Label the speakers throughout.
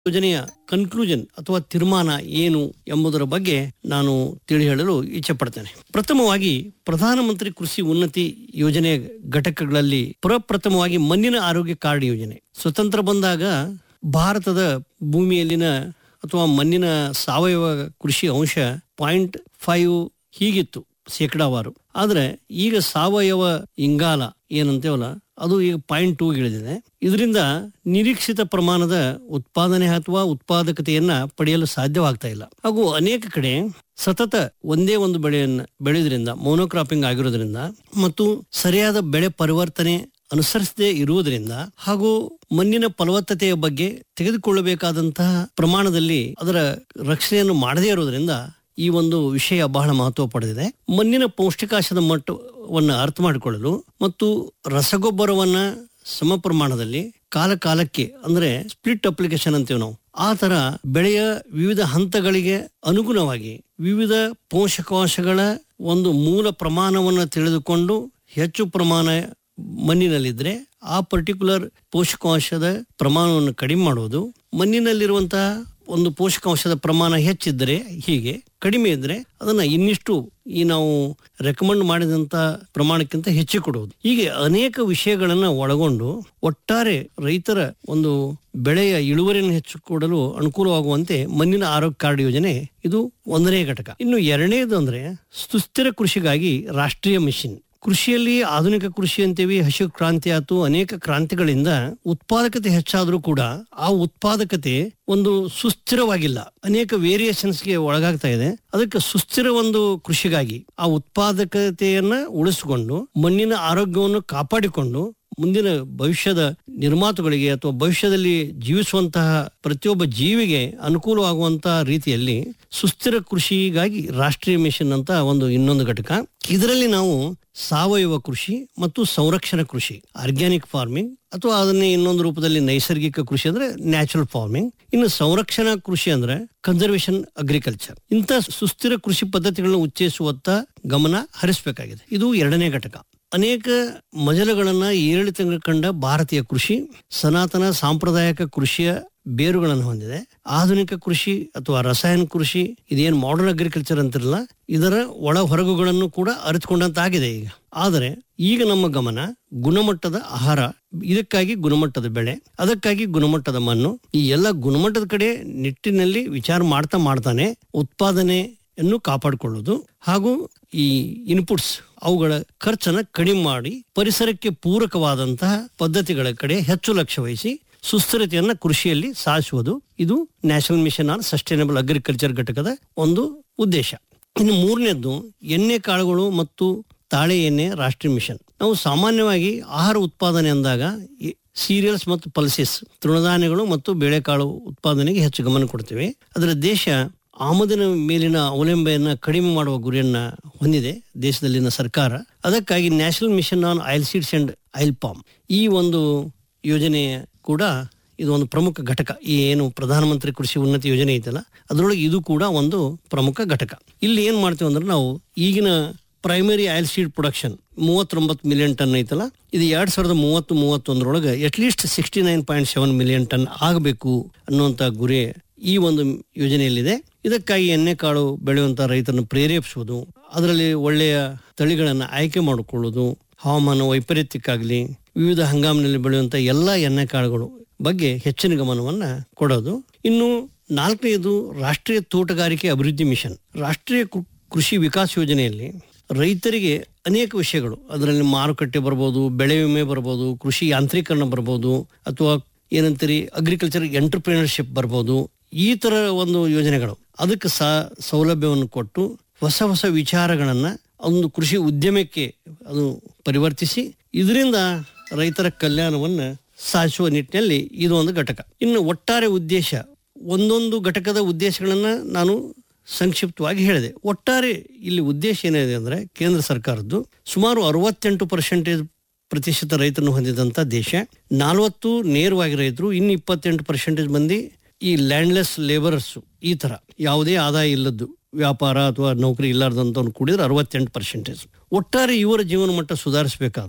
Speaker 1: ಯೋಜನೆಯ ಕನ್ಕ್ಲೂಷನ್ ಅಥವಾ ತೀರ್ಮಾನ ಏನು ಎಂಬುದರ ಬಗ್ಗೆ ನಾನು ತಿಳಿ ಹೇಳಲು ಇಚ್ಛೆ ಪಡ್ತೇನೆ ಪ್ರಥಮವಾಗಿ ಪ್ರಧಾನಮಂತ್ರಿ ಕೃಷಿ ಉನ್ನತಿ ಯೋಜನೆಯ ಘಟಕಗಳಲ್ಲಿ ಪ್ರಪ್ರಥಮವಾಗಿ ಮಣ್ಣಿನ ಆರೋಗ್ಯ ಕಾರ್ಡ್ ಯೋಜನೆ ಸ್ವತಂತ್ರ ಬಂದಾಗ ಭಾರತದ ಭೂಮಿಯಲ್ಲಿನ ಅಥವಾ ಮಣ್ಣಿನ ಸಾವಯವ ಕೃಷಿ ಅಂಶ ಪಾಯಿಂಟ್ ಫೈವ್ ಹೀಗಿತ್ತು ಶೇಕಡಾವಾರು ಆದ್ರೆ ಈಗ ಸಾವಯವ ಇಂಗಾಲ ಏನಂತೇವಲ್ಲ ಅದು ಈಗ ಪಾಯಿಂಟ್ ಟೂ ಇಳಿದಿದೆ ಇದರಿಂದ ನಿರೀಕ್ಷಿತ ಪ್ರಮಾಣದ ಉತ್ಪಾದನೆ ಅಥವಾ ಉತ್ಪಾದಕತೆಯನ್ನ ಪಡೆಯಲು ಸಾಧ್ಯವಾಗ್ತಾ ಇಲ್ಲ ಹಾಗೂ ಅನೇಕ ಕಡೆ ಸತತ ಒಂದೇ ಒಂದು ಬೆಳೆಯನ್ನ ಬೆಳೆಯೋದ್ರಿಂದ ಮೋನೋಕ್ರಾಪಿಂಗ್ ಆಗಿರೋದ್ರಿಂದ ಮತ್ತು ಸರಿಯಾದ ಬೆಳೆ ಪರಿವರ್ತನೆ ಅನುಸರಿಸದೇ ಇರುವುದರಿಂದ ಹಾಗೂ ಮಣ್ಣಿನ ಫಲವತ್ತತೆಯ ಬಗ್ಗೆ ತೆಗೆದುಕೊಳ್ಳಬೇಕಾದಂತಹ ಪ್ರಮಾಣದಲ್ಲಿ ಅದರ ರಕ್ಷಣೆಯನ್ನು ಮಾಡದೇ ಇರುವುದರಿಂದ ಈ ಒಂದು ವಿಷಯ ಬಹಳ ಮಹತ್ವ ಪಡೆದಿದೆ ಮಣ್ಣಿನ ಪೌಷ್ಟಿಕಾಂಶದ ಮಟ್ಟವನ್ನು ಅರ್ಥ ಮಾಡಿಕೊಳ್ಳಲು ಮತ್ತು ರಸಗೊಬ್ಬರವನ್ನ ಸಮ ಪ್ರಮಾಣದಲ್ಲಿ ಕಾಲ ಕಾಲಕ್ಕೆ ಅಂದ್ರೆ ಸ್ಪ್ಲಿಟ್ ಅಪ್ಲಿಕೇಶನ್ ಅಂತೀವಿ ನಾವು ಆ ತರ ಬೆಳೆಯ ವಿವಿಧ ಹಂತಗಳಿಗೆ ಅನುಗುಣವಾಗಿ ವಿವಿಧ ಪೋಷಕಾಂಶಗಳ ಒಂದು ಮೂಲ ಪ್ರಮಾಣವನ್ನು ತಿಳಿದುಕೊಂಡು ಹೆಚ್ಚು ಪ್ರಮಾಣ ಮಣ್ಣಿನಲ್ಲಿದ್ರೆ ಆ ಪರ್ಟಿಕ್ಯುಲರ್ ಪೋಷಕಾಂಶದ ಪ್ರಮಾಣವನ್ನು ಕಡಿಮೆ ಮಾಡುವುದು ಮಣ್ಣಿನಲ್ಲಿರುವಂತಹ ಒಂದು ಪೋಷಕಾಂಶದ ಪ್ರಮಾಣ ಹೆಚ್ಚಿದ್ದರೆ ಹೀಗೆ ಕಡಿಮೆ ಇದ್ರೆ ಅದನ್ನ ಇನ್ನಿಷ್ಟು ಈ ನಾವು ರೆಕಮೆಂಡ್ ಮಾಡಿದಂತ ಪ್ರಮಾಣಕ್ಕಿಂತ ಹೆಚ್ಚು ಕೊಡುವುದು ಹೀಗೆ ಅನೇಕ ವಿಷಯಗಳನ್ನ ಒಳಗೊಂಡು ಒಟ್ಟಾರೆ ರೈತರ ಒಂದು ಬೆಳೆಯ ಇಳುವರಿಯನ್ನು ಹೆಚ್ಚು ಕೊಡಲು ಅನುಕೂಲವಾಗುವಂತೆ ಮಣ್ಣಿನ ಆರೋಗ್ಯ ಕಾರ್ಡ್ ಯೋಜನೆ ಇದು ಒಂದನೇ ಘಟಕ ಇನ್ನು ಎರಡನೇದು ಅಂದ್ರೆ ಸುಸ್ಥಿರ ಕೃಷಿಗಾಗಿ ರಾಷ್ಟ್ರೀಯ ಮಿಷನ್ ಕೃಷಿಯಲ್ಲಿ ಆಧುನಿಕ ಕೃಷಿ ಅಂತೀವಿ ಹಸಿರು ಕ್ರಾಂತಿ ಆಯ್ತು ಅನೇಕ ಕ್ರಾಂತಿಗಳಿಂದ ಉತ್ಪಾದಕತೆ ಹೆಚ್ಚಾದ್ರೂ ಕೂಡ ಆ ಉತ್ಪಾದಕತೆ ಒಂದು ಸುಸ್ಥಿರವಾಗಿಲ್ಲ ಅನೇಕ ವೇರಿಯೇಷನ್ಸ್ಗೆ ಒಳಗಾಗ್ತಾ ಇದೆ ಅದಕ್ಕೆ ಸುಸ್ಥಿರ ಒಂದು ಕೃಷಿಗಾಗಿ ಆ ಉತ್ಪಾದಕತೆಯನ್ನ ಉಳಿಸಿಕೊಂಡು ಮಣ್ಣಿನ ಆರೋಗ್ಯವನ್ನು ಕಾಪಾಡಿಕೊಂಡು ಮುಂದಿನ ಭವಿಷ್ಯದ ನಿರ್ಮಾತುಗಳಿಗೆ ಅಥವಾ ಭವಿಷ್ಯದಲ್ಲಿ ಜೀವಿಸುವಂತಹ ಪ್ರತಿಯೊಬ್ಬ ಜೀವಿಗೆ ಅನುಕೂಲವಾಗುವಂತಹ ರೀತಿಯಲ್ಲಿ ಸುಸ್ಥಿರ ಕೃಷಿಗಾಗಿ ರಾಷ್ಟ್ರೀಯ ಮಿಷನ್ ಅಂತ ಒಂದು ಇನ್ನೊಂದು ಘಟಕ ಇದರಲ್ಲಿ ನಾವು ಸಾವಯವ ಕೃಷಿ ಮತ್ತು ಸಂರಕ್ಷಣಾ ಕೃಷಿ ಆರ್ಗ್ಯಾನಿಕ್ ಫಾರ್ಮಿಂಗ್ ಅಥವಾ ಅದನ್ನೇ ಇನ್ನೊಂದು ರೂಪದಲ್ಲಿ ನೈಸರ್ಗಿಕ ಕೃಷಿ ಅಂದ್ರೆ ನ್ಯಾಚುರಲ್ ಫಾರ್ಮಿಂಗ್ ಇನ್ನು ಸಂರಕ್ಷಣಾ ಕೃಷಿ ಅಂದ್ರೆ ಕನ್ಸರ್ವೇಷನ್ ಅಗ್ರಿಕಲ್ಚರ್ ಇಂಥ ಸುಸ್ಥಿರ ಕೃಷಿ ಪದ್ಧತಿಗಳನ್ನು ಉಚ್ಚೇಸುವತ್ತ ಗಮನ ಹರಿಸಬೇಕಾಗಿದೆ ಇದು ಎರಡನೇ ಘಟಕ ಅನೇಕ ಮಜಲುಗಳನ್ನ ಏರಿಳಿತ ಕಂಡ ಭಾರತೀಯ ಕೃಷಿ ಸನಾತನ ಸಾಂಪ್ರದಾಯಿಕ ಕೃಷಿಯ ಬೇರುಗಳನ್ನು ಹೊಂದಿದೆ ಆಧುನಿಕ ಕೃಷಿ ಅಥವಾ ರಸಾಯನ ಕೃಷಿ ಇದೇನು ಮಾಡರ್ನ್ ಅಗ್ರಿಕಲ್ಚರ್ ಅಂತಿರಲ್ಲ ಇದರ ಒಳ ಹೊರಗುಗಳನ್ನು ಕೂಡ ಅರಿತುಕೊಂಡಂತಾಗಿದೆ ಈಗ ಆದರೆ ಈಗ ನಮ್ಮ ಗಮನ ಗುಣಮಟ್ಟದ ಆಹಾರ ಇದಕ್ಕಾಗಿ ಗುಣಮಟ್ಟದ ಬೆಳೆ ಅದಕ್ಕಾಗಿ ಗುಣಮಟ್ಟದ ಮಣ್ಣು ಈ ಎಲ್ಲ ಗುಣಮಟ್ಟದ ಕಡೆ ನಿಟ್ಟಿನಲ್ಲಿ ವಿಚಾರ ಮಾಡ್ತಾ ಮಾಡ್ತಾನೆ ಉತ್ಪಾದನೆಯನ್ನು ಕಾಪಾಡಿಕೊಳ್ಳೋದು ಹಾಗೂ ಈ ಇನ್ಪುಟ್ಸ್ ಅವುಗಳ ಖರ್ಚನ್ನ ಕಡಿಮೆ ಮಾಡಿ ಪರಿಸರಕ್ಕೆ ಪೂರಕವಾದಂತಹ ಪದ್ಧತಿಗಳ ಕಡೆ ಹೆಚ್ಚು ಲಕ್ಷ್ಯ ವಹಿಸಿ ಸುಸ್ಥಿರತೆಯನ್ನ ಕೃಷಿಯಲ್ಲಿ ಸಾಧಿಸುವುದು ಇದು national mission on sustainable agriculture ಘಟಕದ ಒಂದು ಉದ್ದೇಶ ಇನ್ನು ಮೂರನೇದ್ದು ಎಣ್ಣೆ ಕಾಳುಗಳು ಮತ್ತು ತಾಳೆ ಎಣ್ಣೆ ರಾಷ್ಟ್ರೀಯ ಮಿಷನ್ ನಾವು ಸಾಮಾನ್ಯವಾಗಿ ಆಹಾರ ಉತ್ಪಾದನೆ ಅಂದಾಗ ಸೀರಿಯಲ್ಸ್ ಮತ್ತು ಪಲ್ಸಸ್ ತೃಣಧಾನ್ಯಗಳು ಮತ್ತು ಬೇಳೆಕಾಳು ಉತ್ಪಾದನೆಗೆ ಹೆಚ್ಚು ಗಮನ ಕೊಡ್ತೇವೆ ಅದರ ದೇಶ ಆಮದಿನ ಮೇಲಿನ ಅವಲಂಬನೆಯನ್ನ ಕಡಿಮೆ ಮಾಡುವ ಗುರಿಯನ್ನ ಹೊಂದಿದೆ ದೇಶದಲ್ಲಿನ ಸರ್ಕಾರ ಅದಕ್ಕಾಗಿ national mission on oil seeds and oil palm ಈ ಒಂದು ಯೋಜನೆ ಕೂಡ ಇದು ಒಂದು ಪ್ರಮುಖ ಘಟಕ ಈ ಏನು ಪ್ರಧಾನಮಂತ್ರಿ ಕೃಷಿ ಉನ್ನತಿ ಯೋಜನೆ ಐತಲ್ಲ ಅದರೊಳಗೆ ಇದು ಕೂಡ ಒಂದು ಪ್ರಮುಖ ಘಟಕ ಇಲ್ಲಿ ಏನ್ ಮಾಡ್ತೀವಿ ಅಂದ್ರೆ ನಾವು ಈಗಿನ ಪ್ರೈಮರಿ ಆಯಿಲ್ ಸೀಡ್ ಪ್ರೊಡಕ್ಷನ್ ಮೂವತ್ತೊಂಬತ್ತು ಮಿಲಿಯನ್ ಟನ್ ಐತಲ್ಲ ಇದು ಎರಡ್ ಸಾವಿರದ ಮೂವತ್ತು ಮೂವತ್ತೊಂದರೊಳಗೆ at least sixty nine point seven million ton ಆಗಬೇಕು ಅನ್ನುವಂತ ಗುರಿ ಈ ಒಂದು ಯೋಜನೆಯಲ್ಲಿದೆ ಇದಕ್ಕಾಗಿ ಎಣ್ಣೆ ಕಾಳು ಬೆಳೆಯುವಂತ ರೈತರನ್ನು ಪ್ರೇರೇಪಿಸುವುದು ಅದರಲ್ಲಿ ಒಳ್ಳೆಯ ತಳಿಗಳನ್ನು ಆಯ್ಕೆ ಮಾಡಿಕೊಳ್ಳುವುದು ಹವಾಮಾನ ವೈಪರೀತ್ಯಕ್ಕಾಗಲಿ ವಿವಿಧ ಹಂಗಾಮಿನಲ್ಲಿ ಬೆಳೆಯುವಂತ ಎಲ್ಲಾ ಎಣ್ಣೆ ಕಾಳುಗಳು ಬಗ್ಗೆ ಹೆಚ್ಚಿನ ಗಮನವನ್ನ ಕೊಡೋದು ಇನ್ನು ನಾಲ್ಕನೆಯದು ರಾಷ್ಟ್ರೀಯ ತೋಟಗಾರಿಕೆ ಅಭಿವೃದ್ಧಿ ಮಿಷನ್ ರಾಷ್ಟ್ರೀಯ ಕೃ- ಕೃಷಿ ವಿಕಾಸ್ ಯೋಜನೆಯಲ್ಲಿ ರೈತರಿಗೆ ಅನೇಕ ವಿಷಯಗಳು ಅದರಲ್ಲಿ ಮಾರುಕಟ್ಟೆ ಬರ್ಬೋದು ಬೆಳೆ ವಿಮೆ ಬರ್ಬೋದು ಕೃಷಿ ಯಾಂತ್ರೀಕರಣ ಬರ್ಬೋದು ಅಥವಾ ಏನಂತೀರಿ ಅಗ್ರಿಕಲ್ಚರ್ ಎಂಟರ್ಪ್ರಿನರ್ಶಿಪ್ ಬರ್ಬೋದು ಈ ತರ ಒಂದು ಯೋಜನೆಗಳು ಅದಕ್ಕೆ ಸಹ ಸೌಲಭ್ಯವನ್ನು ಕೊಟ್ಟು ಹೊಸ ಹೊಸ ವಿಚಾರಗಳನ್ನ ಒಂದು ಕೃಷಿ ಉದ್ಯಮಕ್ಕೆ ಅದು ಪರಿವರ್ತಿಸಿ ಇದರಿಂದ ರೈತರ ಕಲ್ಯಾಣವನ್ನ ಸಾಧಿಸುವ ನಿಟ್ಟಿನಲ್ಲಿ ಇದು ಒಂದು ಘಟಕ ಇನ್ನು ಒಟ್ಟಾರೆ ಉದ್ದೇಶ ಒಂದೊಂದು ಘಟಕದ ಉದ್ದೇಶಗಳನ್ನ ನಾನು ಸಂಕ್ಷಿಪ್ತವಾಗಿ ಹೇಳಿದೆ ಒಟ್ಟಾರೆ ಇಲ್ಲಿ ಉದ್ದೇಶ ಏನಿದೆ ಅಂದ್ರೆ ಕೇಂದ್ರ ಸರ್ಕಾರದ್ದು ಸುಮಾರು ಅರವತ್ತೆಂಟು ಪರ್ಸೆಂಟೇಜ್ ಪ್ರತಿಶತ ರೈತರನ್ನು ಹೊಂದಿದಂತ ದೇಶ ನಾಲ್ವತ್ತು ನೇರವಾಗಿ ರೈತರು ಇನ್ನು ಇಪ್ಪತ್ತೆಂಟು ಪರ್ಸೆಂಟೇಜ್ ಮಂದಿ ಈ ಲ್ಯಾಂಡ್ಲೆಸ್ ಲೇಬರರ್ಸ್ ಈ ತರ ಯಾವುದೇ ಆದಾಯ ಇಲ್ಲದ್ದು ವ್ಯಾಪಾರ ಅಥವಾ ನೌಕರಿ ಇಲ್ಲಾರ್ದಂತವ್ನು ಕೂಡಿದ್ರೆ ಅರವತ್ತೆಂಟು ಪರ್ಸೆಂಟೇಜ್ ಒಟ್ಟಾರೆ ಇವರ ಜೀವನ ಮಟ್ಟ ಸುಧಾರಿಸಬೇಕಾದ್ರೆ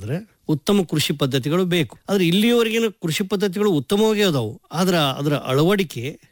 Speaker 1: ಉತ್ತಮ ಕೃಷಿ ಪದ್ಧತಿಗಳು ಬೇಕು ಆದ್ರೆ ಇಲ್ಲಿಯವರೆಗಿನ ಕೃಷಿ ಪದ್ಧತಿಗಳು ಉತ್ತಮವಾಗಿ ಅದಾವು ಆದ್ರೆ ಅದರ ಅಳವಡಿಕೆ